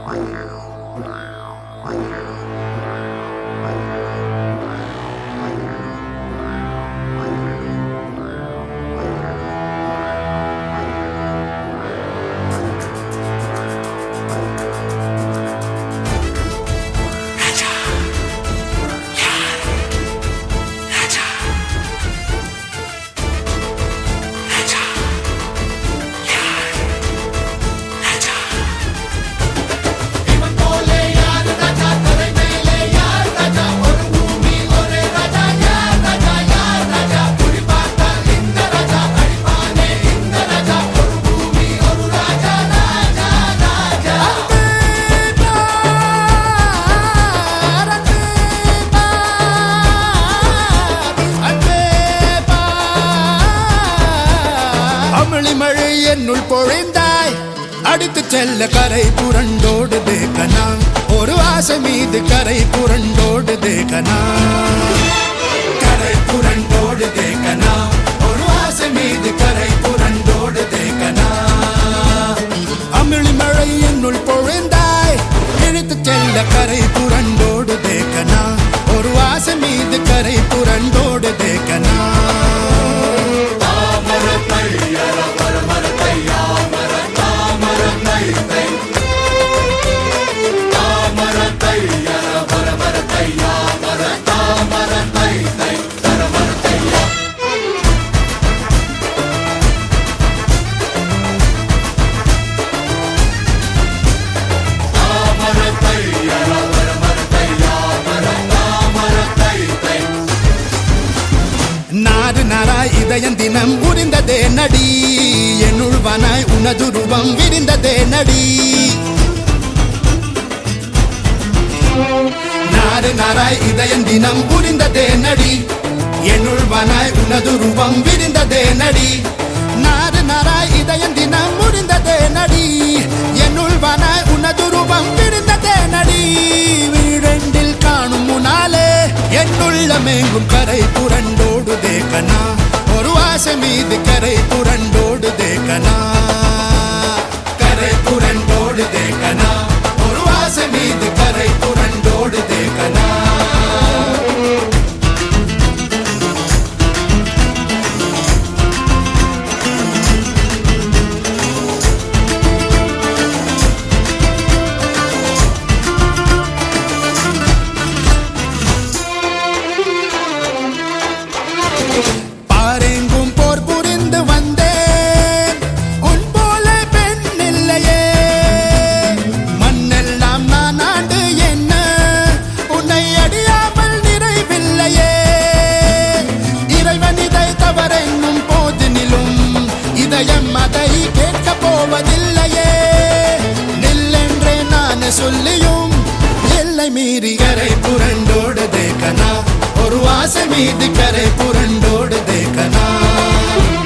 அமிழி மழை என்னுள் பொழிந்தாய் அடித்து செல்ல கரை புரண்டோடு தேக்கனா ஒரு ஆசை மீது கரை புரண்டோடு தேக்கனா கரை புரண்டோடு தேக்கனா ஒரு ஆசை மீது கரை புரண்டோடு தேக்கனா அமிழி மழை என்னுள் பொழிந்தாய் இழுத்து செல்ல கரை புரண்டோடு தேக்கனா ஒரு ஆசை மீது கரை புரண்டோடு தேக்கனா நாடு நாராய் இதயம் தினம் உரிந்ததே நடி என்னுள் வனாய் உனது ரூபம் விரிந்ததே நடி நாடு நாராய் இதயம் தினம் உரிந்ததே நடி என்னுள் வனாய் உனது ரூபம் விரிந்ததே நடி நாடு நாராய் இதயம் தினம் உரிந்ததே நடி என்னுள் வனாய் உனது ரூபம் விரிந்ததே நடி வீடெண்டில் காணும் முனாலே என்னுள்ளமெங்கும் கரை புரண்டோடு தேக்கனா ஒரு ஆசை மீது கரை புரண்டோடு தேக்கனா கரை புரண்டோடு தேக்கனா ஒரு ஆசை மீது கரை புரண்டோடு தேக்கனா பாரெங்கும் போர் புரிந்து வந்தேன் உன் போல பெண் இல்லையே மண்ணெல்லாம் நான் ஆண்டு என்ன உன்னை அடியாமல் நிறைவில்லையே இறைவன் இதை தவறென்னும் போதினிலும் இதயம் அதை கேட்க போவதில்லையே நில்லென்றே நான் சொல்லியும் எல்லை மீறி கரை புரண்டோடு தேக்கனா ஒரு ஆசை மீது கரை புரண்டோடு தேக்கனா